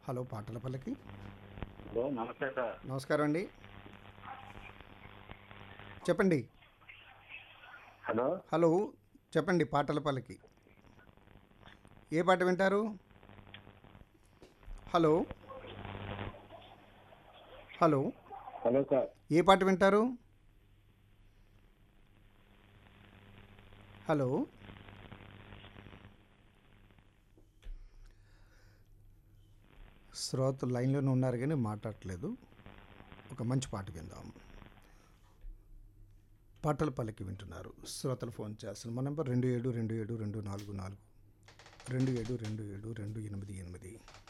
hello పాటల పల్లకి hello నమస్తే సార్ నమస్కారం అండి చెప్పండి హలో హలో చెప్పండి పాటల పల్లకి ఏ పాట వింటారు హలో హలో హలో సార్ ఏ పాట వింటారు హలో శ్రోతలు లైన్లోనే ఉన్నారు కానీ మాట్లాడట్లేదు ఒక మంచి పాట విందాం పాటల పల్లకి వింటున్నారు శ్రోతలు ఫోన్ చేస్తారు మా నెంబర్ రెండు ఏడు రెండు ఏడు రెండు నాలుగు నాలుగు రెండు ఏడు రెండు ఏడు రెండు ఎనిమిది ఎనిమిది